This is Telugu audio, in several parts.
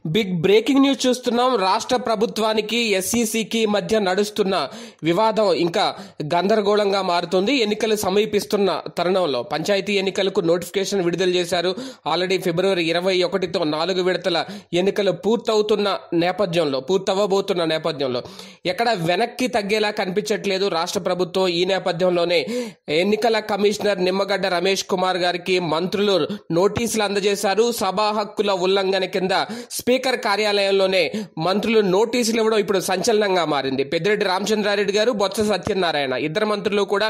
బిగ్ బ్రేకింగ్ న్యూస్ చూస్తున్నాం రాష్ట్ర ప్రభుత్వానికి ఎస్ఈసికి మధ్య నడుస్తున్న వివాదం ఇంకా గందరగోళంగా మారుతుంది ఎన్నికలు సమీపిస్తున్న తరుణంలో పంచాయతీ ఎన్నికలకు నోటిఫికేషన్ విడుదల చేశారు ఆల్రెడీ ఫిబ్రవరి ఇరవై ఒకటితో నాలుగు విడతల ఎన్నికలు పూర్తవుతున్న నేపథ్యంలో పూర్తవ్వబోతున్న నేపథ్యంలో ఎక్కడ వెనక్కి తగ్గేలా కనిపించట్లేదు రాష్ట్ర ప్రభుత్వం ఈ నేపథ్యంలోనే ఎన్నికల కమిషనర్ నిమ్మగడ్డ రమేష్ కుమార్ గారికి మంత్రులు నోటీసులు అందజేశారు సభా హక్కుల ఉల్లంఘన కింద స్పీకర్ కార్యాలయంలోనే మంత్రులు నోటీసులు ఇవ్వడం ఇప్పుడు సంచలనంగా మారింది పెద్దిరెడ్డి రామచంద్రారెడ్డి గారు బొత్స సత్యనారాయణ ఇద్దరు మంత్రులు కూడా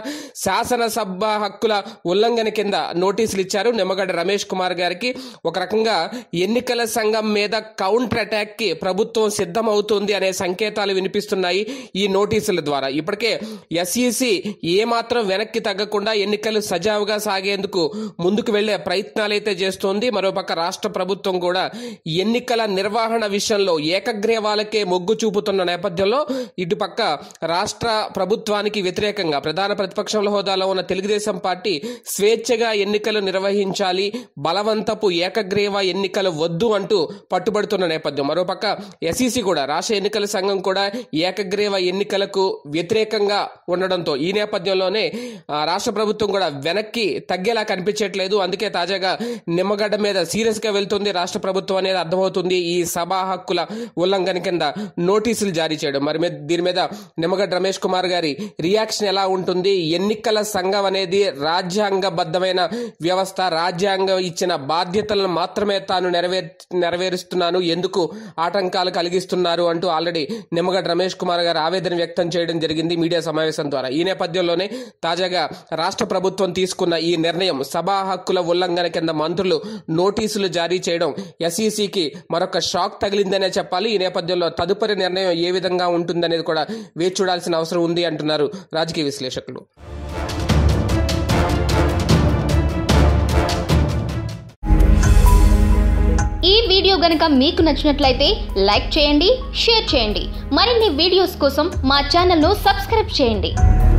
శాసనసభ హక్కుల ఉల్లంఘన కింద నోటీసులు ఇచ్చారు నిమ్మగడ్డ రమేష్ కుమార్ గారికి ఒక రకంగా ఎన్నికల సంఘం మీద కౌంటర్ అటాక్ కి ప్రభుత్వం సిద్ధమవుతుంది అనే సంకేతాలు వినిపిస్తున్నాయి ఈ నోటీసుల ద్వారా ఇప్పటికే ఎస్ఈసి ఏమాత్రం వెనక్కి తగ్గకుండా ఎన్నికలు సజావుగా సాగేందుకు ముందుకు వెళ్లే ప్రయత్నాలైతే చేస్తోంది మరోపక్క రాష్ట్ర ప్రభుత్వం కూడా ఎన్నికల నిర్వహణ విషయంలో ఏకగ్రీవాలకే మొగ్గు చూపుతున్న నేపథ్యంలో ఇటుపక్క రాష్ట్ర ప్రభుత్వానికి వ్యతిరేకంగా ప్రధాన ప్రతిపక్షంలో హోదాలో ఉన్న తెలుగుదేశం పార్టీ స్వేచ్ఛగా ఎన్నికలు నిర్వహించాలి బలవంతపు ఏకగ్రీవ ఎన్నికలు వద్దు అంటూ పట్టుబడుతున్న నేపథ్యం మరోపక్క ఎస్ఈసి కూడా రాష్ట్ర ఎన్నికల సంఘం కూడా ఏకగ్రీవ ఎన్నికలకు వ్యతిరేకంగా ఉండడంతో ఈ నేపథ్యంలోనే ఆ, రాష్ట్ర ప్రభుత్వం కూడా వెనక్కి తగ్గేలా కనిపించట్లేదు అందుకే తాజాగా నిమ్మగడ్డ మీద సీరియస్ గా వెళ్తుంది రాష్ట్ర ప్రభుత్వం అనేది అర్థమవుతుంది ఈ సభా హక్కుల ఉల్లంఘన కింద నోటీసులు జారీ చేయడం మరి మీద- దీని మీద నిమ్మగడ్డ రమేష్ కుమార్ గారి రియాక్షన్ ఎలా ఉంటుంది ఎన్నికల సంఘం అనేది రాజ్యాంగబద్ధమైన వ్యవస్థ రాజ్యాంగం ఇచ్చిన బాధ్యతలను మాత్రమే తాను నెరవేర్ నెరవేరుస్తున్నాను ఎందుకు ఆటంకాలు కలిగిస్తున్నారు అంటూ ఆల్రెడీ నిమ్మగడ్డ రమేష్ కుమార్ గారు ఆవేదన వ్యక్తం చేయడం జరిగింది మీడియా సమావేశం ద్వారా ఈ నేపథ్యంలోనే తాజాగా రాష్ట్ర ప్రభుత్వం తీసుకున్న ఈ నిర్ణయం సభా హక్కుల ఉల్లంఘన కింద మంత్రులు నోటీసులు జారీ చేయడం ఎస్ఈసికి మరొక షాక్ తగిలిందనే చెప్పాలి ఈ నేపథ్యంలో తదుపరి నిర్ణయం ఏ విధంగా ఉంటుందనేది కూడా వేచి చూడాల్సిన అవసరం ఉంది అంటున్నారు రాజకీయ విశ్లేషకులు ఈ వీడియో గనక మీకు నచ్చినట్లయితే లైక్ చేయండి షేర్ చేయండి మరిన్ని వీడియోస్ కోసం మా ఛానల్ను సబ్స్క్రైబ్ చేయండి